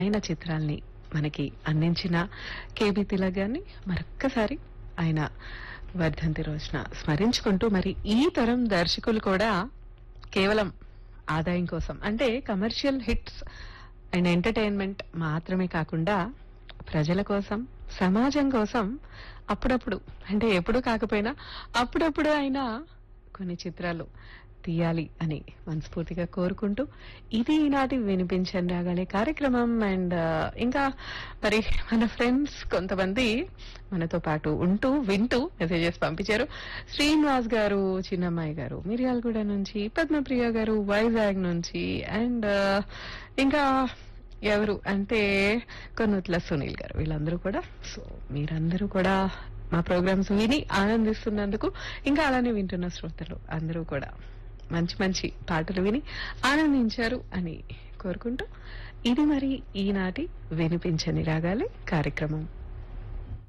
అయిన చిత్రాల్ని మనకి అందించిన కేబీ తిలక్ గారిని మరొక్కసారి ఆయన వర్ధంతి రోజున స్మరించుకుంటూ మరి ఈ తరం దర్శకులు కూడా కేవలం ఆదాయం కోసం అంటే కమర్షియల్ హిట్స్ అండ్ ఎంటర్టైన్మెంట్ మాత్రమే కాకుండా ప్రజల కోసం సమాజం కోసం అప్పుడప్పుడు అంటే ఎప్పుడు కాకపోయినా అప్పుడప్పుడు అయినా కొన్ని చిత్రాలు తీయాలి అని మనస్ఫూర్తిగా కోరుకుంటూ ఇది ఈనాటి వినిపించండి రాగానే కార్యక్రమం అండ్ ఇంకా మరి మన ఫ్రెండ్స్ కొంతమంది మనతో పాటు ఉంటూ వింటూ మెసేజెస్ పంపించారు శ్రీనివాస్ గారు చిన్నమ్మాయి గారు మిర్యాలగూడ నుంచి పద్మప్రియ గారు వైజాగ్ నుంచి అండ్ ఇంకా ఎవరు అంటే కొన్నుట్ల సునీల్ గారు వీళ్ళందరూ కూడా సో మీరందరూ కూడా మా ప్రోగ్రామ్స్ విని ఆనందిస్తున్నందుకు ఇంకా అలానే వింటున్న శ్రోతలు అందరూ కూడా మంచి మంచి పాటలు విని ఆనందించారు అని కోరుకుంటూ ఇది మరి ఈనాటి వినిపించని రాగాలి కార్యక్రమం